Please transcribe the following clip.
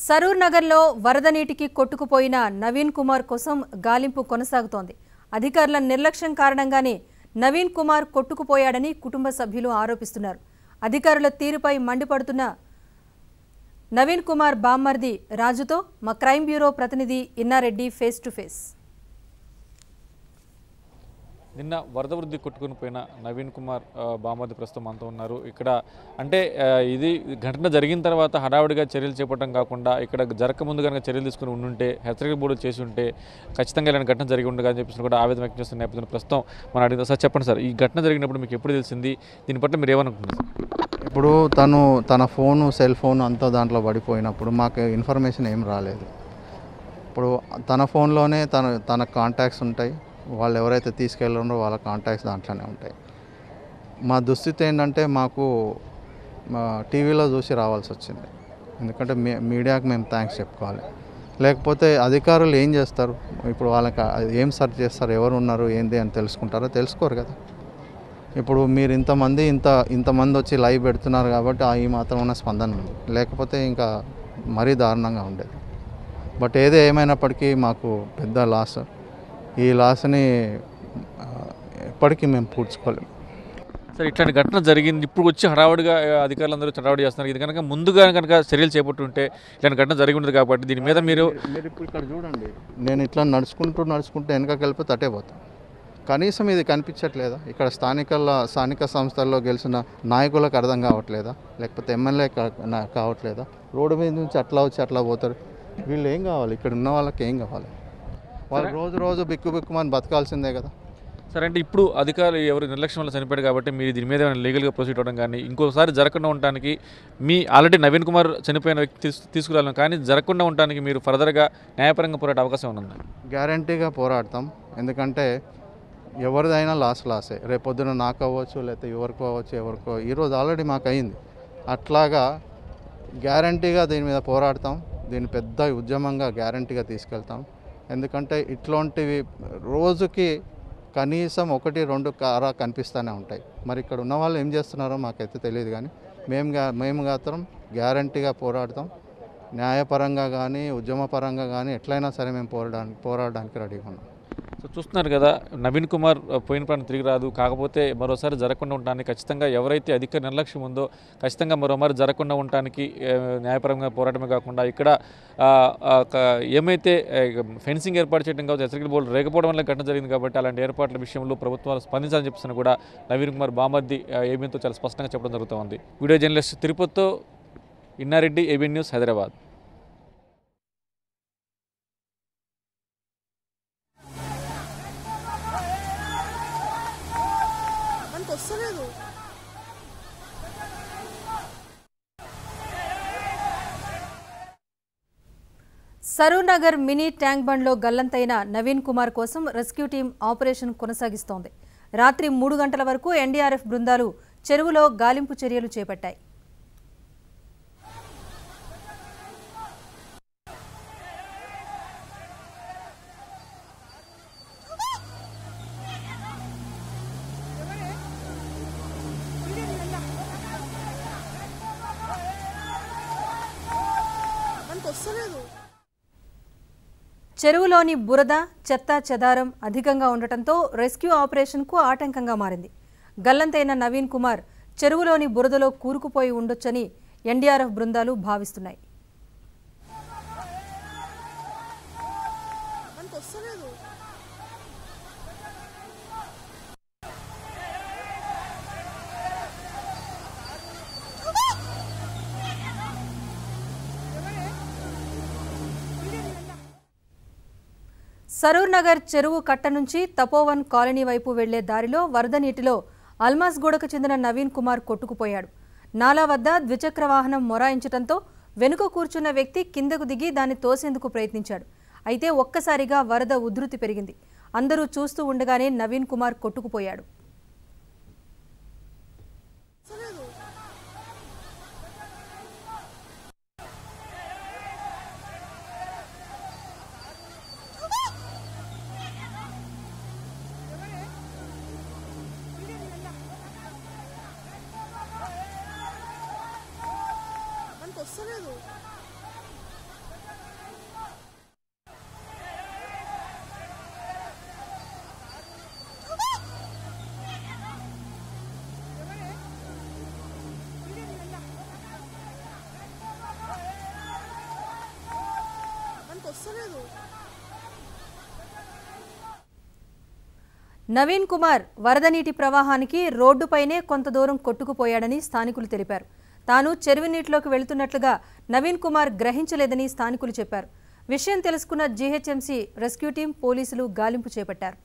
సరూర్ నగర్లో వరద నీటికి కొట్టుకుపోయిన నవీన్ కుమార్ కోసం గాలింపు కొనసాగుతోంది అధికారుల నిర్లక్ష్యం కారణంగానే నవీన్ కుమార్ కొట్టుకుపోయాడని కుటుంబ సభ్యులు ఆరోపిస్తున్నారు అధికారుల తీరుపై మండిపడుతున్న నవీన్ కుమార్ బామ్మర్ది రాజుతో మా క్రైమ్ బ్యూరో ప్రతినిధి ఇన్నారెడ్డి ఫేస్ టు ఫేస్ నిన్న వరద వృద్ధి కొట్టుకుని పోయిన నవీన్ కుమార్ ఆ, బామర్ది ప్రస్తుతం మనతో ఉన్నారు ఇక్కడ అంటే ఆ, ఇది ఘటన జరిగిన తర్వాత హడావుడిగా చర్యలు చేపట్టడం కాకుండా ఇక్కడ జరగకముందు కనుక చర్యలు తీసుకుని ఉండుంటే హెచ్చరిక బోర్డు చేసి ఉంటే ఖచ్చితంగా ఇలాంటి ఘటన జరిగి ఉండగా అని చెప్పేసి కూడా ఆవేదన వ్యక్తం చేస్తున్న నేపథ్యంలో ప్రస్తుతం మనం అడిగిన సార్ చెప్పండి సార్ ఈ ఘటన జరిగినప్పుడు మీకు ఎప్పుడు తెలిసింది దీని పట్ల మీరు ఏమనుకుంటున్నారు సార్ ఇప్పుడు తను తన ఫోను సెల్ ఫోన్ అంతా దాంట్లో పడిపోయినప్పుడు మాకు ఇన్ఫర్మేషన్ ఏం రాలేదు ఇప్పుడు తన ఫోన్లోనే తన తన కాంటాక్ట్స్ ఉంటాయి వాళ్ళు ఎవరైతే తీసుకెళ్ళారో వాళ్ళ కాంటాక్ట్స్ దాంట్లోనే ఉంటాయి మా దుస్థితి ఏంటంటే మాకు మా టీవీలో చూసి రావాల్సి వచ్చింది ఎందుకంటే మీ మీడియాకి మేము థ్యాంక్స్ చెప్పుకోవాలి లేకపోతే అధికారులు ఏం చేస్తారు ఇప్పుడు వాళ్ళకి ఏం సెర్చ్ చేస్తారు ఎవరు ఉన్నారు ఏంది అని తెలుసుకుంటారో తెలుసుకోరు కదా ఇప్పుడు మీరు ఇంతమంది ఇంత ఇంతమంది వచ్చి లైవ్ పెడుతున్నారు కాబట్టి ఆ ఈ మాత్రం ఉన్న స్పందన ఉంది లేకపోతే ఇంకా మరీ దారుణంగా ఉండేది బట్ ఏది ఏమైనప్పటికీ మాకు పెద్ద లాస్ ఈ లాస్ని ఆ, ఎప్పటికీ మేము పూడ్చుకోలేము సార్ ఇట్లాంటి ఘటన జరిగింది ఇప్పుడు వచ్చి హడావుడిగా ఆ, అధికారులందరూ హడావుడి చేస్తున్నారు ఇది కనుక ముందుగా కనుక చర్యలు చేపట్టుంటే ఇలాంటి ఘటన జరిగి ఉండదు కాబట్టి దీని మీద మీరు మీరు ఇప్పుడు ఇక్కడ చూడండి నేను ఇట్లా నడుచుకుంటూ నడుచుకుంటూ వెనకకి వెళ్ళిపో తట్టే పోతాను కనీసం ఇది కనిపించట్లేదా ఇక్కడ స్థానికల స్థానిక సంస్థల్లో గెలిచిన నాయకులకు అర్థం కావట్లేదా లేకపోతే ఎమ్మెల్యే కా- నా- కావట్లేదా రోడ్డు మీద నుంచి అట్లా వచ్చి అట్లా పోతారు వీళ్ళు ఏం కావాలి ఇక్కడ ఉన్న వాళ్ళకి ఏం కావాలి వాళ్ళు రోజు రోజు బిక్కు బిక్కుమని బతకాల్సిందే కదా సరే అంటే ఇప్పుడు అధికారులు ఎవరు నిర్లక్ష్యం వల్ల చనిపోయాడు కాబట్టి మీరు దీని మీద ఏమైనా లీగల్గా ప్రొసీడ్ అవ్వడం కానీ ఇంకోసారి జరగకుండా ఉండడానికి మీ ఆల్రెడీ నవీన్ కుమార్ చనిపోయిన వ్యక్తి తీసు తీసుకురాలను కానీ జరగకుండా ఉండడానికి మీరు ఫర్దర్గా న్యాయపరంగా పోరాడే అవకాశం ఉందా గ్యారంటీగా పోరాడతాం ఎందుకంటే ఎవరిదైనా లాస్ లాసే రేపొద్దున నాకు అవ్వచ్చు లేకపోతే ఎవరికి అవ్వచ్చు ఎవరికో ఈరోజు ఆల్రెడీ మాకు అయింది అట్లాగా గ్యారంటీగా దీని మీద పోరాడతాం దీన్ని పెద్ద ఉద్యమంగా గ్యారంటీగా తీసుకెళ్తాం ఎందుకంటే ఇట్లాంటివి రోజుకి కనీసం ఒకటి రెండు కారా కనిపిస్తూనే ఉంటాయి మరి ఇక్కడ ఉన్న వాళ్ళు ఏం చేస్తున్నారో మాకైతే తెలియదు కానీ మేము గా- మేము మాత్రం గ్యారంటీగా పోరాడతాం న్యాయపరంగా కానీ ఉద్యమపరంగా కానీ ఎట్లయినా సరే మేము పోరాడడానికి పోరాడడానికి రెడీగా ఉన్నాం సో చూస్తున్నారు కదా నవీన్ కుమార్ ఆ, పోయిన ప్రాణం తిరిగి రాదు కాకపోతే మరోసారి జరగకుండా ఉండడానికి ఖచ్చితంగా ఎవరైతే అధిక నిర్లక్ష్యం ఉందో ఖచ్చితంగా మరోమారి జరగకుండా ఉండడానికి ఆ, న్యాయపరంగా పోరాటమే కాకుండా ఇక్కడ ఆ, ఆ, క- ఏమైతే ఆ, ఫెన్సింగ్ ఏర్పాటు చేయడం కావచ్చు హెచ్చరికల బోర్డు లేకపోవడం వల్ల ఘటన జరిగింది కాబట్టి అలాంటి ఏర్పాట్ల విషయంలో ప్రభుత్వాలు స్పందించాలని చెప్పిన కూడా నవీన్ కుమార్ బామర్ది ఏబీఎన్తో చాలా స్పష్టంగా చెప్పడం జరుగుతోంది వీడియో జర్నలిస్ట్ తిరుపతితో ఇన్నారెడ్డి ఏబిఎన్ న్యూస్ హైదరాబాద్ మనకు వస్తలేదు సరూర్ నగర్ మినీ ట్యాంక్ బండ్లో గల్లంతైన నవీన్ కుమార్ కోసం రెస్క్యూ టీం ఆపరేషన్ కొనసాగిస్తోంది రాత్రి మూడు గంటల వరకు ఎన్డీఆర్ఎఫ్ బృందాలు చెరువులో గాలింపు చర్యలు చేపట్టాయి మనకు వస్తలేదు చెరువులోని బురద చెత్త చెదారం అధికంగా ఉండటంతో రెస్క్యూ ఆపరేషన్కు ఆటంకంగా మారింది గల్లంతైన నవీన్ కుమార్ చెరువులోని బురదలో కూరుకుపోయి ఉండొచ్చని ఎన్డీఆర్ఎఫ్ బృందాలు భావిస్తున్నాయి మనకు వస్తలేదు సరూర్ నగర్ చెరువు కట్ట నుంచి తపోవన్ కాలనీ వైపు వెళ్లే దారిలో వరద నీటిలో అల్మాస్ గూడకు చెందిన నవీన్ కుమార్ కొట్టుకుపోయాడు నాలా వద్ద ద్విచక్ర వాహనం మొరాయించడంతో వెనుక కూర్చున్న వ్యక్తి కిందకు దిగి దాన్ని తోసేందుకు ప్రయత్నించాడు అయితే ఒక్కసారిగా వరద ఉధృతి పెరిగింది అందరూ చూస్తూ ఉండగానే నవీన్ కుమార్ కొట్టుకుపోయాడు వస్తలేదు మనకు వస్తలేదు వస్తలేదు నవీన్ కుమార్ వరద నీటి ప్రవాహానికి రోడ్డుపైనే కొంత దూరం కొట్టుకుపోయాడని స్థానికులు తెలిపారు తాను చెరువు నీటిలోకి వెళుతున్నట్లుగా నవీన్ కుమార్ గ్రహించలేదని స్థానికులు చెప్పారు విషయం తెలుసుకున్న జీహెచ్ఎంసీ రెస్క్యూ టీం పోలీసులు గాలింపు చేపట్టారు